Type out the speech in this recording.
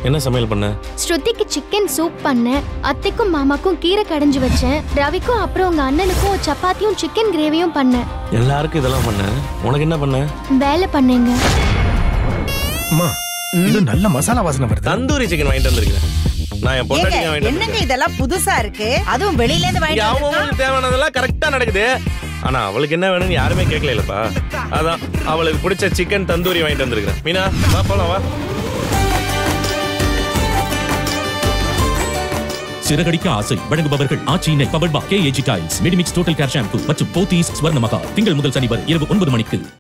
என்ன சமையல் பண்ண ஸ்ருதிக்கு சிக்கன் சூப் பண்ணேன் அத்தைக்கும் மாமாக்கும் கீரை கடைஞ்சு வச்சேன் ரவிக்கும் அப்புறம் உங்க அண்ணனுக்கும் சப்பாத்தியும் சிக்கன் கிரேவியும் பண்ணேன் எல்லாருக்கும் இதெல்லாம் பண்ண உனக்கு என்ன பண்ண வேலை பண்ணேங்க அம்மா இது நல்ல மசாலா வாசனை வருது தந்தூரி சிக்கன் வாங்கிட்டு வந்திருக்கேன் நான் என் ஏங்க பொண்டாட்டிக்கு வாங்கிட்டு என்னங்க வந்திருக்கேன் இதெல்லாம் புதுசா இருக்கு அதுவும் வெளியில இருந்து இங்க வாங்கிட்டு வந்திருக்கான். அவங்களுக்கு தேவையானதெல்லாம் கரெக்டா நடக்குது ஆனா அவளுக்கு என்ன வேணும்னு யாருமே கேட்கலப்பா அதான் அவளுக்கு பிடிச்ச சிக்கன் தந்தூரி வாங்கிட்டு வந்திருக்கேன் மீனா வா போலாம் வா சிறகடிக்க ஆசை வழங்குபவர்கள் ஆச்சி நெய் பவர்பா K A G tiles Medimix total care shampoo மற்றும் போத்தீஸ் ஸ்வர்ண மகா திங்கள் முதல் சனி வரை இரவு ஒன்பது மணிக்கு